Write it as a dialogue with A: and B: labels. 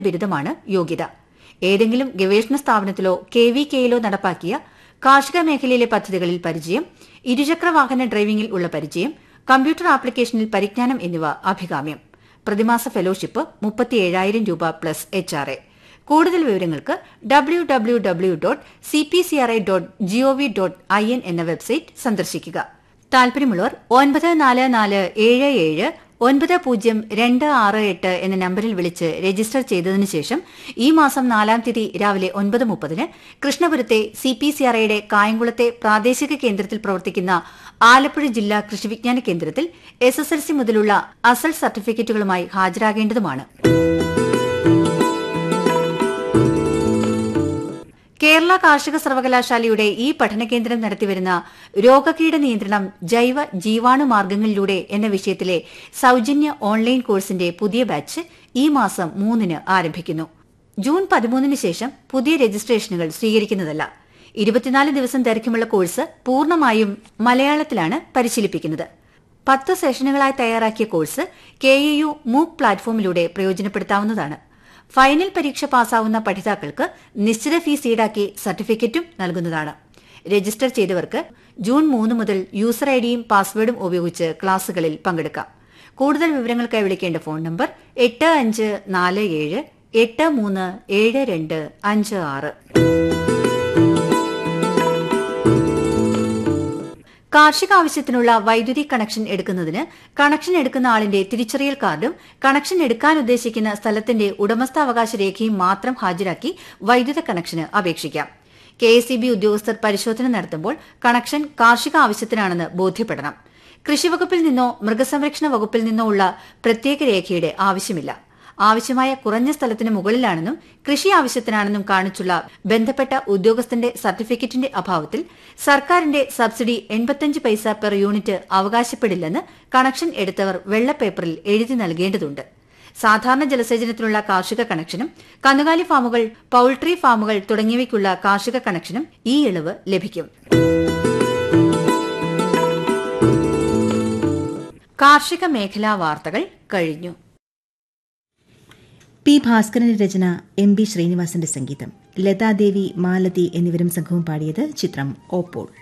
A: ബിരുദമാണ് യോഗ്യത ഏതെങ്കിലും ഗവേഷണ സ്ഥാപനത്തിലോ കെ വി കെയിലോ നടപ്പാക്കിയ കാർഷിക മേഖലയിലെ പദ്ധതികളിൽ പരിചയം ഇരുചക്ര വാഹന ഡ്രൈവിംഗിൽ ഉള്ള പരിചയം കമ്പ്യൂട്ടർ ആപ്ലിക്കേഷനിൽ പരിജ്ഞാനം എന്നിവ അഭികാമ്യം പ്രതിമാസ ഫെലോഷിപ്പ് മുപ്പത്തിയേഴായിരം രൂപ പ്ലസ് എച്ച് ആർ എ കൂടുതൽ വിവരങ്ങൾക്ക് W W W dot C P C R I dot gov dot I N എന്ന വെബ്സൈറ്റ് സന്ദർശിക്കുക താൽപര്യമുള്ളവർ ഒൻപത് നാല് നാല് ഏഴ് ഏഴ് ഒൻപത് പൂജ്യം രണ്ട് ആറ് എട്ട് എന്ന നമ്പറിൽ വിളിച്ച് രജിസ്റ്റർ ചെയ്തതിനു ശേഷം ഈ മാസം നാലാം തീയതി രാവിലെ ഒൻപത് മുപ്പതിന് കൃഷ്ണപുരത്തെ സി പി സി ആർ ഐയുടെ കായംകുളത്തെ പ്രാദേശിക കേന്ദ്രത്തിൽ പ്രവർത്തിക്കുന്ന ആലപ്പുഴ ജില്ലാ കൃഷിവിജ്ഞാന കേന്ദ്രത്തിൽ എസ് എസ് എൽ സി മുതലുള്ള അസൽ സർട്ടിഫിക്കറ്റുകളുമായി ഹാജരാകേണ്ടതുമാണ് കേരള കാർഷിക സർവകലാശാലയുടെ ഈ പഠനകേന്ദ്രം നടത്തിവരുന്ന രോഗകീട നിയന്ത്രണം ജൈവ ജീവാണു മാർഗങ്ങളിലൂടെ എന്ന വിഷയത്തിലെ സൌജന്യ ഓൺലൈൻ കോഴ്സിന്റെ പുതിയ ബാച്ച് ഈ മാസം മൂന്നിന് ആരംഭിക്കുന്നു ജൂൺ പതിമൂന്നിന് ശേഷം പുതിയ രജിസ്ട്രേഷനുകൾ സ്വീകരിക്കുന്നതല്ല ഇരുപത്തിനാല് ദിവസം ദൈർഘ്യമുള്ള കോഴ്സ് പൂർണ്ണമായും മലയാളത്തിലാണ് പരിശീലിപ്പിക്കുന്നത് പത്ത് സെഷനുകളായി തയ്യാറാക്കിയ കോഴ്സ് കെ എ യു മൂക്ക് പ്ലാറ്റ്ഫോമിലൂടെ പ്രയോജനപ്പെടുത്താവുന്നതാണ് ഫൈനൽ പരീക്ഷ പാസ്സാവുന്ന പഠിതാക്കൾക്ക് നിശ്ചിത ഫീസ് ഈടാക്കി സർട്ടിഫിക്കറ്റും നൽകുന്നതാണ് രജിസ്റ്റർ ചെയ്തവർക്ക് ജൂൺ മൂന്ന് മുതൽ യൂസർ ഐഡിയും പാസ്വേഡും ഉപയോഗിച്ച് ക്ലാസുകളിൽ പങ്കെടുക്കാം കൂടുതൽ വിവരങ്ങൾക്കായി വിളിക്കേണ്ട ഫോൺ നമ്പർ എട്ട് അഞ്ച് നാല് ഏഴ് എട്ട് മൂന്ന് ഏഴ് രണ്ട് അഞ്ച് ആറ് കാർഷിക ആവശ്യത്തിനുള്ള വൈദ്യുതി കണക്ഷൻ എടുക്കുന്നതിന് കണക്ഷൻ എടുക്കുന്ന ആളിന്റെ തിരിച്ചറിയൽ കാർഡും കണക്ഷൻ എടുക്കാൻ ഉദ്ദേശിക്കുന്ന സ്ഥലത്തിന്റെ ഉടമസ്ഥാവകാശ രേഖയും മാത്രം ഹാജരാക്കി വൈദ്യുത കണക്ഷന് അപേക്ഷിക്കാം കെ എസ് ഉദ്യോഗസ്ഥർ പരിശോധന നടത്തുമ്പോൾ കണക്ഷൻ കാർഷിക ആവശ്യത്തിനാണെന്ന് ബോധ്യപ്പെടണം കൃഷിവകുപ്പിൽ നിന്നോ മൃഗസംരക്ഷണ വകുപ്പിൽ നിന്നോ ഉള്ള പ്രത്യേക രേഖയുടെ ആവശ്യമില്ല ആവശ്യമായ കുറഞ്ഞ സ്ഥലത്തിന് മുകളിലാണെന്നും കൃഷി ആവശ്യത്തിനാണെന്നും കാണിച്ചുള്ള ബന്ധപ്പെട്ട ഉദ്യോഗസ്ഥന്റെ സർട്ടിഫിക്കറ്റിന്റെ അഭാവത്തിൽ സർക്കാരിന്റെ സബ്സിഡി എൺപത്തിയഞ്ച് പൈസ പെർ യൂണിറ്റ് അവകാശപ്പെടില്ലെന്ന് കണക്ഷൻ എടുത്തവർ വെള്ളപ്പേപ്പറിൽ എഴുതി നൽകേണ്ടതുണ്ട് സാധാരണ ജലസേചനത്തിനുള്ള കാർഷിക കണക്ഷനും കന്നുകാലി ഫാമുകൾ പൌൾട്രി ഫാമുകൾ തുടങ്ങിയവയ്ക്കുള്ള കാർഷിക കണക്ഷനും ഈ ഇളവ് ലഭിക്കും കാർഷിക മേഖലാ വാർത്തകൾ കഴിഞ്ഞു
B: പി ഭാസ്കരന്റെ രചന എം ബി ശ്രീനിവാസന്റെ സംഗീതം ലതാദേവി മാലതി എന്നിവരും സംഘവും പാടിയത് ചിത്രം ഓപ്പോൾ